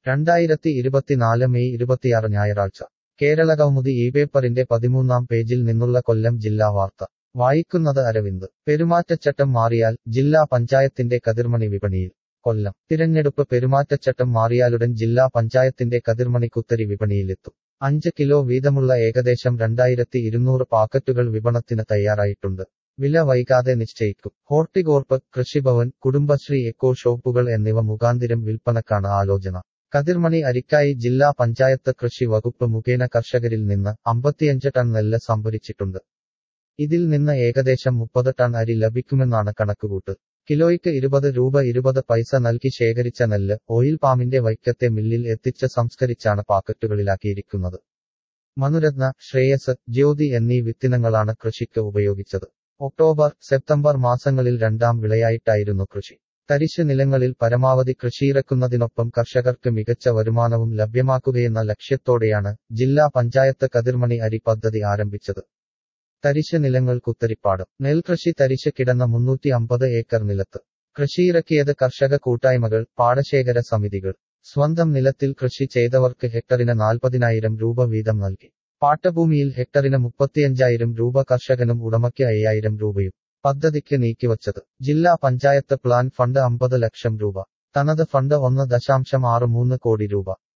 രണ്ടായിരത്തി ഇരുപത്തിനാല് മെയ് ഇരുപത്തിയാറ് ഞായറാഴ്ച കേരള കൗമുദി ഈ പേപ്പറിന്റെ പതിമൂന്നാം പേജിൽ നിന്നുള്ള കൊല്ലം ജില്ലാ വാർത്ത വായിക്കുന്നത് അരവിന്ദ് പെരുമാറ്റച്ചട്ടം മാറിയാൽ ജില്ലാ പഞ്ചായത്തിന്റെ കതിർമണി വിപണിയിൽ കൊല്ലം തിരഞ്ഞെടുപ്പ് പെരുമാറ്റച്ചട്ടം മാറിയാലുടൻ ജില്ലാ പഞ്ചായത്തിന്റെ കതിർമണി കുത്തരി വിപണിയിലെത്തും അഞ്ച് കിലോ വീതമുള്ള ഏകദേശം രണ്ടായിരത്തി ഇരുന്നൂറ് പാക്കറ്റുകൾ വിപണത്തിന് തയ്യാറായിട്ടുണ്ട് വില വൈകാതെ നിശ്ചയിക്കും ഹോർട്ടികോർപ്പ് കൃഷിഭവൻ കുടുംബശ്രീ എക്കോ ഷോപ്പുകൾ എന്നിവ മുഖാന്തിരം വിൽപ്പനക്കാണ് ആലോചന കതിർമണി അരിക്കായി ജില്ലാ പഞ്ചായത്ത് കൃഷി വകുപ്പ് മുഖേന കർഷകരിൽ നിന്ന് അമ്പത്തിയഞ്ച് ടൺ നെല്ല് സംഭരിച്ചിട്ടുണ്ട് ഇതിൽ നിന്ന് ഏകദേശം മുപ്പത് ടൺ അരി ലഭിക്കുമെന്നാണ് കണക്കുകൂട്ട് കിലോയ്ക്ക് ഇരുപത് രൂപ ഇരുപത് പൈസ നൽകി ശേഖരിച്ച നെല്ല് ഓയിൽ പാമിന്റെ വൈക്കത്തെ മില്ലിൽ എത്തിച്ച് സംസ്കരിച്ചാണ് പാക്കറ്റുകളിലാക്കിയിരിക്കുന്നത് മനുരത്ന ശ്രേയസ് ജ്യോതി എന്നീ വിത്തിനങ്ങളാണ് കൃഷിക്ക് ഉപയോഗിച്ചത് ഒക്ടോബർ സെപ്റ്റംബർ മാസങ്ങളിൽ രണ്ടാം വിളയായിട്ടായിരുന്നു കൃഷി തരിശ് നിലങ്ങളിൽ പരമാവധി കൃഷിയിറക്കുന്നതിനൊപ്പം കർഷകർക്ക് മികച്ച വരുമാനവും ലഭ്യമാക്കുകയെന്ന ലക്ഷ്യത്തോടെയാണ് ജില്ലാ പഞ്ചായത്ത് കതിർമണി അരി പദ്ധതി ആരംഭിച്ചത് തരിശ് നിലങ്ങൾ കുത്തരിപ്പാടം നെൽകൃഷി തരിശ് കിടന്ന മുന്നൂറ്റി അമ്പത് ഏക്കർ നിലത്ത് കൃഷിയിറക്കിയത് കർഷക കൂട്ടായ്മകൾ പാടശേഖര സമിതികൾ സ്വന്തം നിലത്തിൽ കൃഷി ചെയ്തവർക്ക് ഹെക്ടറിന് നാൽപ്പതിനായിരം രൂപ വീതം നൽകി പാട്ടഭൂമിയിൽ ഹെക്ടറിന് മുപ്പത്തിയഞ്ചായിരം രൂപ കർഷകനും ഉടമയ്ക്ക് അയ്യായിരം രൂപയും പദ്ധതിക്ക് നീക്കിവച്ചത് ജില്ലാ പഞ്ചായത്ത് പ്ലാൻ ഫണ്ട് അമ്പത് ലക്ഷം രൂപ തനത് ഫണ്ട് ഒന്ന് ദശാംശം ആറ് മൂന്ന് കോടി രൂപ